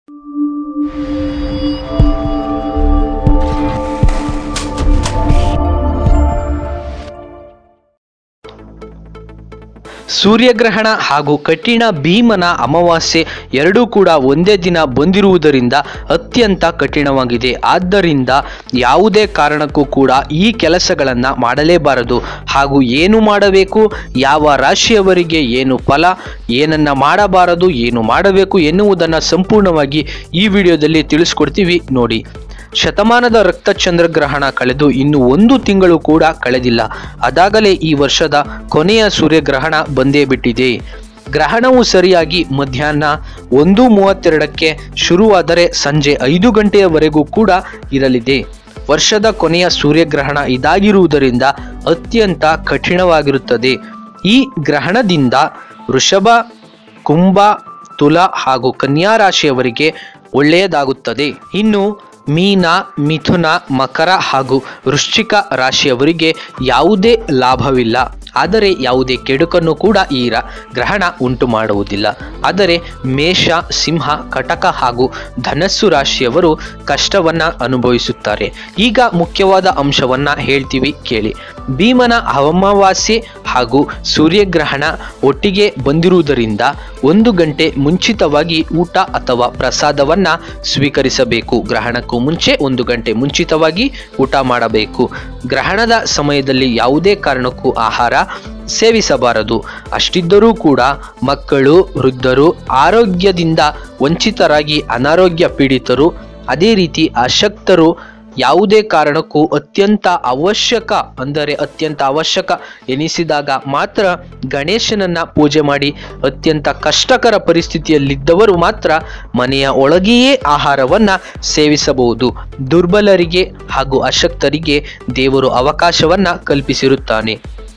ಸೂರ್ಯಗ್ರಹಣ ಹಾಗೂ ಕಠಿಣ ಭೀಮನ ಅಮಾವಾಸ್ಯೆ ಎರಡೂ ಕೂಡ ಒಂದೇ ದಿನ ಬಂದಿರುವುದರಿಂದ ಅತ್ಯಂತ ಕಠಿಣವಾಗಿದೆ ಆದ್ದರಿಂದ ಯಾವುದೇ ಕಾರಣಕ್ಕೂ ಕೂಡ ಈ ಕೆಲಸಗಳನ್ನು ಮಾಡಲೇಬಾರದು ಹಾಗೂ ಏನು ಮಾಡಬೇಕು ಯಾವ ರಾಶಿಯವರಿಗೆ ಏನು ಫಲ ಏನನ್ನ ಮಾಡಬಾರದು ಏನು ಮಾಡಬೇಕು ಎನ್ನುವುದನ್ನು ಸಂಪೂರ್ಣವಾಗಿ ಈ ವಿಡಿಯೋದಲ್ಲಿ ತಿಳಿಸ್ಕೊಡ್ತೀವಿ ನೋಡಿ ಶತಮಾನದ ರಕ್ತಚಂದ್ರಗ್ರಹಣ ಕಳೆದು ಇನ್ನು ಒಂದು ತಿಂಗಳು ಕೂಡ ಕಳೆದಿಲ್ಲ ಅದಾಗಲೇ ಈ ವರ್ಷದ ಕೊನೆಯ ಸೂರ್ಯಗ್ರಹಣ ಬಂದೇ ಬಿಟ್ಟಿದೆ ಗ್ರಹಣವು ಸರಿಯಾಗಿ ಮಧ್ಯಾಹ್ನ ಒಂದು ಮೂವತ್ತೆರಡಕ್ಕೆ ಶುರುವಾದರೆ ಸಂಜೆ ಐದು ಗಂಟೆಯವರೆಗೂ ಕೂಡ ಇರಲಿದೆ ವರ್ಷದ ಕೊನೆಯ ಸೂರ್ಯಗ್ರಹಣ ಇದಾಗಿರುವುದರಿಂದ ಅತ್ಯಂತ ಕಠಿಣವಾಗಿರುತ್ತದೆ ಈ ಗ್ರಹಣದಿಂದ ವೃಷಭ ಕುಂಭ ತುಲ ಹಾಗೂ ಕನ್ಯಾ ರಾಶಿಯವರಿಗೆ ಒಳ್ಳೆಯದಾಗುತ್ತದೆ ಇನ್ನು ಮೀನ ಮಿಥುನ ಮಕರ ಹಾಗೂ ವೃಶ್ಚಿಕ ರಾಶಿಯವರಿಗೆ ಯಾವುದೇ ಲಾಭವಿಲ್ಲ ಆದರೆ ಯಾವುದೇ ಕೆಡುಕನ್ನು ಕೂಡ ಈ ರ- ಗ್ರಹಣ ಉಂಟು ಮಾಡುವುದಿಲ್ಲ ಆದರೆ ಮೇಷ ಸಿಂಹ ಕಟಕ ಹಾಗೂ ಧನಸ್ಸು ರಾಶಿಯವರು ಕಷ್ಟವನ್ನ ಅನುಭವಿಸುತ್ತಾರೆ ಈಗ ಮುಖ್ಯವಾದ ಅಂಶವನ್ನ ಹೇಳ್ತೀವಿ ಕೇಳಿ ಭೀಮನ ಅಮಾವಾಸ್ಯೆ ಹಾಗೂ ಸೂರ್ಯಗ್ರಹಣ ಒಟ್ಟಿಗೆ ಬಂದಿರುವುದರಿಂದ ಒಂದು ಗಂಟೆ ಮುಂಚಿತವಾಗಿ ಊಟ ಅಥವಾ ಪ್ರಸಾದವನ್ನ ಸ್ವೀಕರಿಸಬೇಕು ಗ್ರಹಣಕ್ಕೂ ಮುಂಚೆ ಒಂದು ಗಂಟೆ ಮುಂಚಿತವಾಗಿ ಊಟ ಮಾಡಬೇಕು ಗ್ರಹಣದ ಸಮಯದಲ್ಲಿ ಯಾವುದೇ ಕಾರಣಕ್ಕೂ ಆಹಾರ ಸೇವಿಸಬಾರದು ಅಷ್ಟಿದ್ದರೂ ಕೂಡ ಮಕ್ಕಳು ವೃದ್ಧರು ಆರೋಗ್ಯದಿಂದ ವಂಚಿತರಾಗಿ ಅನಾರೋಗ್ಯ ಪೀಡಿತರು ಅದೇ ರೀತಿ ಅಶಕ್ತರು ಯಾವುದೇ ಕಾರಣಕ್ಕೂ ಅತ್ಯಂತ ಅವಶ್ಯಕ ಅಂದರೆ ಅತ್ಯಂತ ಅವಶ್ಯಕ ಎನಿಸಿದಾಗ ಮಾತ್ರ ಗಣೇಶನನ್ನ ಪೂಜೆ ಮಾಡಿ ಅತ್ಯಂತ ಕಷ್ಟಕರ ಪರಿಸ್ಥಿತಿಯಲ್ಲಿದ್ದವರು ಮಾತ್ರ ಮನೆಯ ಒಳಗೆಯೇ ಆಹಾರವನ್ನ ಸೇವಿಸಬಹುದು ದುರ್ಬಲರಿಗೆ ಹಾಗೂ ಅಶಕ್ತರಿಗೆ ದೇವರು ಅವಕಾಶವನ್ನ ಕಲ್ಪಿಸಿರುತ್ತಾನೆ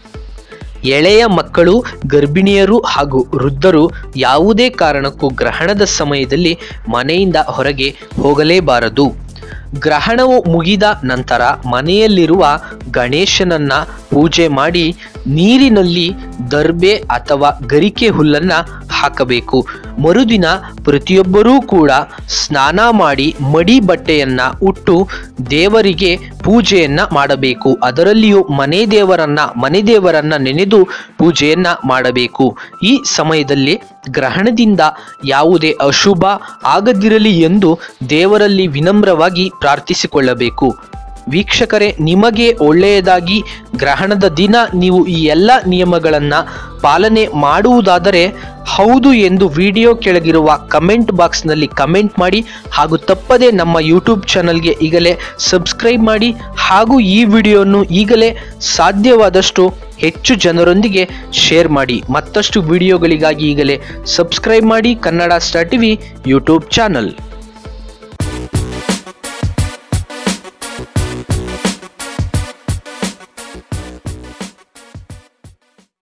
ಎಳೆಯ ಮಕ್ಕಳು ಗರ್ಭಿಣಿಯರು ಹಾಗೂ ವೃದ್ಧರು ಯಾವುದೇ ಕಾರಣಕ್ಕೂ ಗ್ರಹಣದ ಸಮಯದಲ್ಲಿ ಮನೆಯಿಂದ ಹೊರಗೆ ಹೋಗಲೇಬಾರದು ಗ್ರಹಣವು ಮುಗಿದ ನಂತರ ಮನೆಯಲ್ಲಿರುವ ಗಣೇಶನನ್ನ ಪೂಜೆ ಮಾಡಿ ನೀರಿನಲ್ಲಿ ದರ್ಬೆ ಅಥವಾ ಗರಿಕೆ ಹುಲ್ಲನ್ನ ಹಾಕಬೇಕು ಮರುದಿನ ಪ್ರತಿಯೊಬ್ಬರೂ ಕೂಡ ಸ್ನಾನ ಮಾಡಿ ಮಡಿ ಬಟ್ಟೆಯನ್ನ ಉಟ್ಟು ದೇವರಿಗೆ ಪೂಜೆಯನ್ನ ಮಾಡಬೇಕು ಅದರಲ್ಲಿಯೂ ಮನೆ ದೇವರನ್ನ ಮನೆ ದೇವರನ್ನ ನೆನೆದು ಪೂಜೆಯನ್ನ ಮಾಡಬೇಕು ಈ ಸಮಯದಲ್ಲಿ ಗ್ರಹಣದಿಂದ ಯಾವುದೇ ಅಶುಭ ಆಗದಿರಲಿ ಎಂದು ದೇವರಲ್ಲಿ ವಿನಮ್ರವಾಗಿ ಪ್ರಾರ್ಥಿಸಿಕೊಳ್ಳಬೇಕು ವೀಕ್ಷಕರೇ ನಿಮಗೆ ಒಳ್ಳೆಯದಾಗಿ ಗ್ರಹಣದ ದಿನ ನೀವು ಈ ಎಲ್ಲ ನಿಯಮಗಳನ್ನು ಪಾಲನೆ ಮಾಡುವುದಾದರೆ ಹೌದು ಎಂದು ವಿಡಿಯೋ ಕೆಳಗಿರುವ ಕಮೆಂಟ್ ಬಾಕ್ಸ್ನಲ್ಲಿ ಕಮೆಂಟ್ ಮಾಡಿ ಹಾಗೂ ತಪ್ಪದೆ ನಮ್ಮ ಯೂಟ್ಯೂಬ್ ಚಾನಲ್ಗೆ ಈಗಲೇ ಸಬ್ಸ್ಕ್ರೈಬ್ ಮಾಡಿ ಹಾಗೂ ಈ ವಿಡಿಯೋವನ್ನು ಈಗಲೇ ಸಾಧ್ಯವಾದಷ್ಟು ಹೆಚ್ಚು ಜನರೊಂದಿಗೆ ಶೇರ್ ಮಾಡಿ ಮತ್ತಷ್ಟು ವಿಡಿಯೋಗಳಿಗಾಗಿ ಈಗಲೇ ಸಬ್ಸ್ಕ್ರೈಬ್ ಮಾಡಿ Kannada star TV YouTube channel